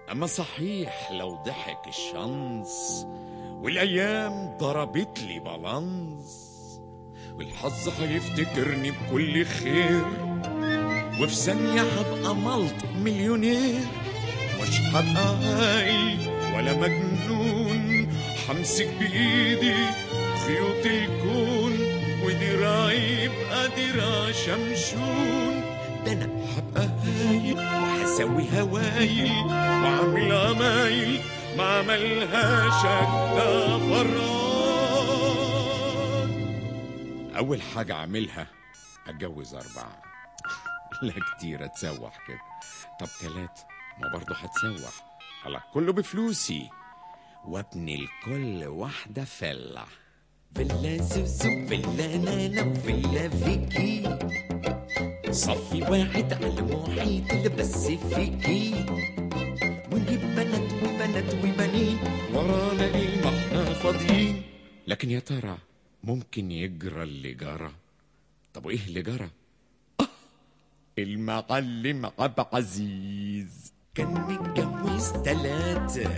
أما صحيح لو ضحك الشمس والأيام ضربت لي بالانس والحظ هيفتكرني بكل خير وفي ثانية هبقى ملط مليونير مش هبقى هايل ولا مجنون همسك بإيدي خيوط الكون ودراعي يبقى دراع شمشون ده أنا هبقى هايل وهسوي هوايل وأعمل عمايل ما عملهاش أجدع فراد أول حاجة أعملها أتجوز أربعة لا كتير أتسوح كده طب تلاتة ما برضه هتسوح على كله بفلوسي وابني لكل واحدة فلة فيلا زوزو فيلا نانا وفيلا فيكي صفي واحد على محيط اللي بس فيكي ونجيب بنات وبنات وبنين ورانا ايه ما احنا فاضيين لكن يا ترى ممكن يجرى اللي جرى طب وايه اللي جرى آه، المعلم عبد عزيز كان متجوز تلاتة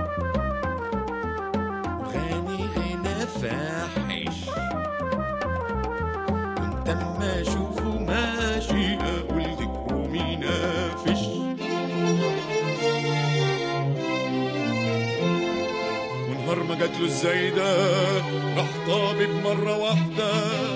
غني غنى فاحش كنت اما اشوفه ماشي اقول ذكره مينافش ونهار ما جات له ازاي ده راح طابب مره واحده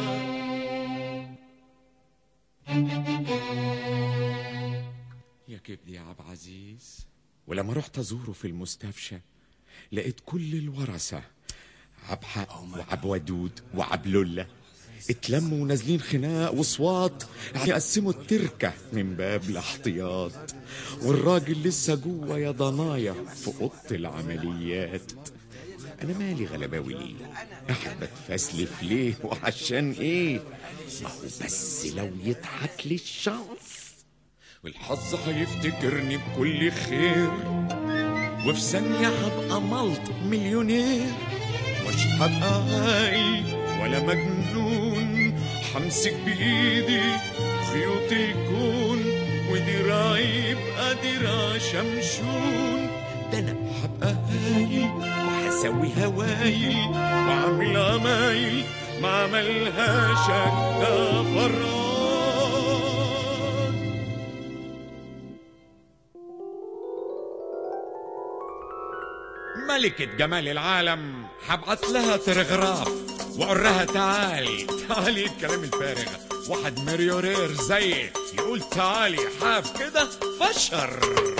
يا كبدي يا عبد عزيز ولما رحت ازوره في المستشفى لقيت كل الورثه عب حق وعب ودود وعب لله اتلموا ونازلين خناق وصوات يقسموا التركة من باب الاحتياط والراجل لسه جوه يا ضنايا في اوضه العمليات انا مالي غلباوي ليه قاعد بتفسلف ليه وعشان ايه ما هو بس لو يضحك لي الشمس والحظ هيفتكرني بكل خير وفي ثانية هبقى ملط مليونير مش هبقى هايل ولا مجنون همسك بإيدي خيوط الكون ودراعي يبقى دراع شمشون ده أنا هبقى هايل وهسوي هوايل وأعمل عمايل ما عملهاش أجدع فراد ملكة جمال العالم هبعت لها تلغراف واقول لها تعالي تعالي الكلام الفارغ واحد مليونير زيك يقول تعالي حاف كده فشر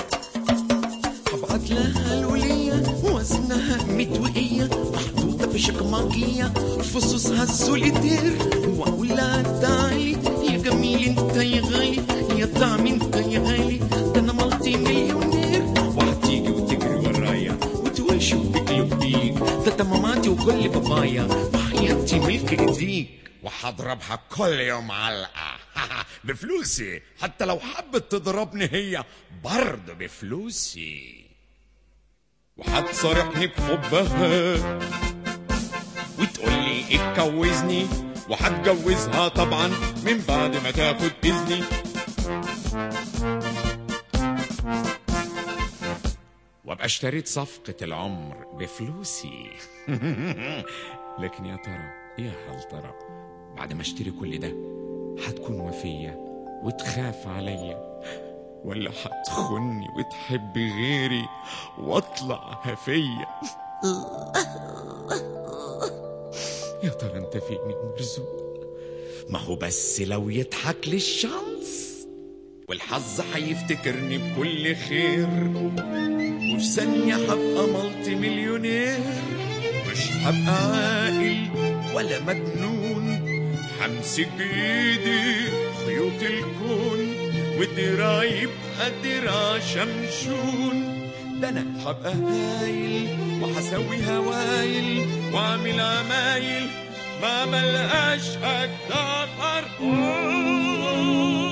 هبعت لها الولية وزنها متوقية محطوطة في شكماكية فصوصها السوليتير وأقول لها تعالي يا جميل انت يا غالي يا طعم انت يا غالي ده انا مالتي مليونير وهتيجي وتجري ورايا وتقول شبيك لبيك ده تماماتي وكل بابايا وحياتي ملك ايديك وهضربها كل يوم علقة بفلوسي حتى لو حبت تضربني هي برضه بفلوسي وهتصارحني بحبها وتقول لي اتجوزني وهتجوزها طبعا من بعد ما تاخد اذني وابقى اشتريت صفقة العمر بفلوسي لكن يا ترى يا هل ترى بعد ما اشتري كل ده هتكون وفية وتخاف عليا ولا هتخني وتحب غيري واطلع هفية يا ترى انت فين يا مرزوق ما هو بس لو يضحك لي الشمس والحظ هيفتكرني بكل خير وفي ثانية هبقى مالتي مليونير مش هبقى عاقل ولا مجنون همسك بإيدي خيوط الكون ودراعي يبقى دراع شمشون ده أنا هبقى هايل وهسوي هوايل وأعمل عمايل ما ملقاش أجدع فرق